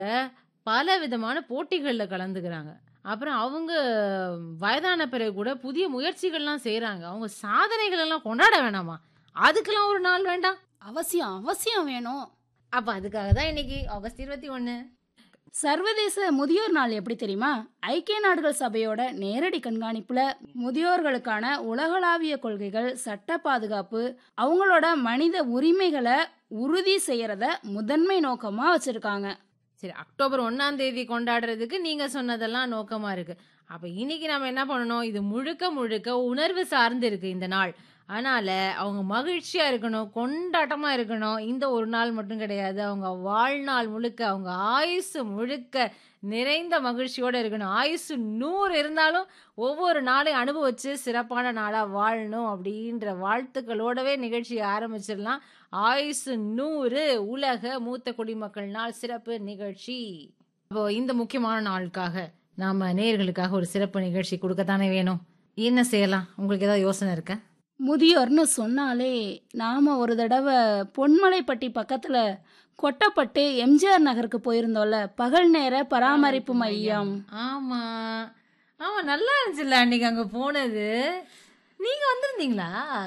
பல விதமான போட்டிகள்ல கலந்துக்கிறாங்க. அப்புறம் அவங்க வயதான பிறகு கூட புதிய முயற்சிகள்லாம் செய்றாங்க. அவங்க சாதனைகள் எல்லாம் கொண்டாட வேணாமா? அதுக்கெல்லாம் ஒரு நாள் வேண்டாம்? அவசியம் அவசியம் வேணும் அப்ப அதுக்காக தான் இன்னைக்கு ஆகஸ்ட் 21. சர்வதேச முதியோர் நாள் எப்படி தெரியுமா ஐக்கிய நாடுகள் சபையோட நேரடி கண்காணிப்புல முதியோர்களுக்கான உலகளாவிய கொள்கைகள் சட்ட பாதுகாப்பு அவங்களோட மனித உரிமைகளை உறுதி செய்யறத முதன்மை நோக்கமா வச்சிருக்காங்க சரி அக்டோபர் 1ஆம் தேதி கொண்டாடுறதுக்கு நீங்க சொன்னதெல்லாம் நோக்கமா இருக்கு. அப்ப இன்னைக்கு நாம என்ன பண்ணணும்? இது முழுக்க முழுக்க உணர்வு சார்ந்து இருக்கு இந்த நாள். அதனால அவங்க மகிழ்ச்சியா இருக்கணும், கொண்டாட்டமா இருக்கணும். இந்த ஒரு நாள் மட்டும் கிடையாது. அவங்க வாழ்நாள் முழுக்க, அவங்க ஆயுசு முழுக்க நிறைந்த மகிழ்ச்சியோட இருக்கணும். ஆயுசு 100 இருந்தாலும் ஒவ்வொரு நாளையும் அனுபவிச்சு சிறப்பான நாளா வாழணும் அப்படின்ற வாழ்த்துக்களோடவே நிகழ்ச்சியை ஆரம்பிச்சிடலாம். ஆயுசு 100 உலக மூத்த குடிமக்கள் நாள் சிறப்பு நிகழ்ச்சி. அப்போ இந்த முக்கியமான நாளுக்காக நாம நேயர்களுக்காக ஒரு சிறப்பு நிகழ்ச்சி கொடுக்கத்தானே வேணும். என்ன செய்யலாம்? உங்களுக்கு ஏதாவது யோசனை இருக்கா? முதியோர்னு சொன்னாலே நாம ஒரு தடவை பொன்மலைப்பட்டி பக்கத்துல கொட்டப்பட்டு எம்ஜிஆர் நகருக்கு போயிருந்தோம்ல பகல் நேர பராமரிப்பு மையம் ஆமா. ஆமா நல்லா இருந்துச்சுல்ல அன்னைக்கு அங்க போனது. நீங்க வந்திருந்தீங்களா?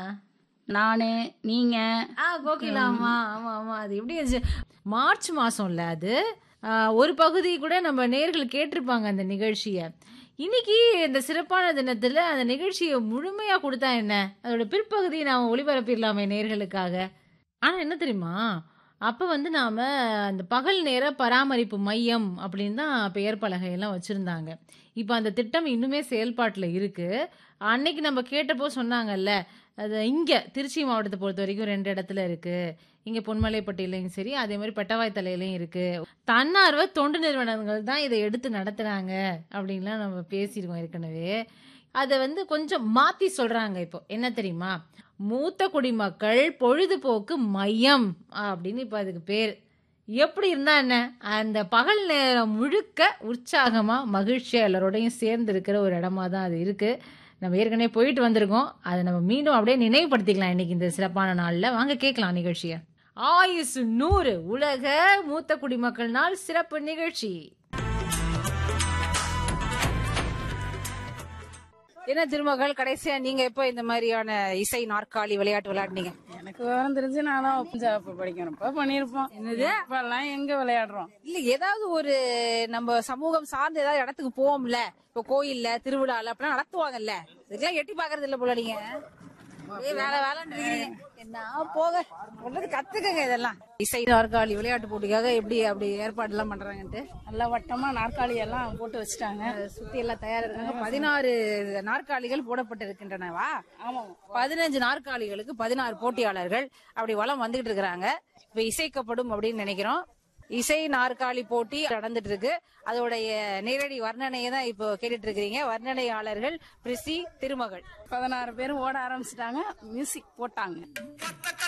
நானு நீங்க ஆ கோகிலாமா ஆமா ஆமா அது எப்படி இருந்துச்சு மார்ச் மாசம்ல அது ஆ, ஒரு பகுதி கூட நம்ம நேர்கள் கேட்டிருப்பாங்க அந்த நிகழ்ச்சிய இன்னைக்கு இந்த சிறப்பான தினத்துல அந்த நிகழ்ச்சியை முழுமையா கொடுத்தா என்ன அதோட பிற்பகுதியை நாம ஒளிபரப்பிடலாமே நேர்களுக்காக ஆனா என்ன தெரியுமா அப்ப வந்து நாம அந்த பகல் நேர பராமரிப்பு மையம் அப்படின்னு தான் பெயர் பலகையெல்லாம் வச்சிருந்தாங்க இப்ப அந்த திட்டம் இன்னுமே செயல்பாட்டுல இருக்கு அன்னைக்கு நம்ம கேட்டப்போ சொன்னாங்கல்ல அது இங்க திருச்சி மாவட்டத்தை பொறுத்த வரைக்கும் ரெண்டு இடத்துல இருக்கு இங்க பொன்மலைப்பட்டியிலையும் சரி அதே மாதிரி பெட்டவாய் தலையிலையும் இருக்கு தன்னார்வ தொண்டு நிறுவனங்கள் தான் இதை எடுத்து நடத்துறாங்க அப்படின்லாம் நம்ம பேசியிருக்கோம் ஏற்கனவே அதை வந்து கொஞ்சம் மாத்தி சொல்றாங்க இப்போ என்ன தெரியுமா மூத்த குடிமக்கள் பொழுதுபோக்கு மையம் அப்படின்னு இப்போ அதுக்கு பேர் எப்படி இருந்தா என்ன அந்த பகல் நேரம் முழுக்க உற்சாகமா மகிழ்ச்சியா எல்லாரோடையும் சேர்ந்து இருக்கிற ஒரு இடமா தான் அது இருக்கு நம்ம ஏற்கனவே போயிட்டு வந்திருக்கோம் அதை நம்ம மீண்டும் அப்படியே நினைவுபடுத்திக்கலாம் இன்னைக்கு இந்த சிறப்பான நாள்ல வாங்க கேட்கலாம் நிகழ்ச்சியை ஆயுசு நூறு உலக மூத்த குடிமக்கள் நாள் சிறப்பு நிகழ்ச்சி என்ன திருமகள் கடைசியா நீங்க எப்போ இந்த மாதிரியான இசை நாற்காலி விளையாட்டு விளையாடுனீங்க எனக்கு விவரம் தெரிஞ்சு நானும் பஞ்சாப் படிக்கிறப்ப பண்ணிருப்போம் என்னது? இப்பெல்லாம் எங்க விளையாடுறோம் இல்ல ஏதாவது ஒரு நம்ம சமூகம் சார்ந்த ஏதாவது இடத்துக்கு போவோம்ல இப்போ கோயில்ல திருவிழால அப்படிலாம் நடத்துவாங்கல்ல இதுக்கெல்லாம் எட்டி பாக்குறது இல்ல போல நீங்க அப்படியே வேலை வேலைன்னு இருக்கீங்க. என்ன போக சொல்றது கத்துக்கங்க இதெல்லாம் இசை நாற்காலி விளையாட்டு போட்டிக்காக எப்படி அப்படி ஏற்பாடு எல்லாம் பண்றாங்கன்ட்டு நல்லா வட்டமா நாற்காலி எல்லாம் போட்டு வச்சுட்டாங்க சுத்தி எல்லாம் தயாரா இருக்காங்க பதினாறு நாற்காலிகள் போடப்பட்டிருக்கின்றனவா ஆமா பதினஞ்சு நாற்காலிகளுக்கு பதினாறு போட்டியாளர்கள் அப்படி வலம் வந்துகிட்டு இருக்கிறாங்க இப்ப இசைக்கப்படும் அப்படின்னு நினைக்கிறோம் இசை நாற்காலி போட்டி நடந்துட்டு இருக்கு அதோடைய நேரடி வர்ணனையை தான் இப்போ கேட்டுட்டு இருக்கிறீங்க வர்ணனையாளர்கள் பிரிசி திருமகள் பதினாறு பேரும் ஓட ஆரம்பிச்சிட்டாங்க மியூசிக் போட்டாங்க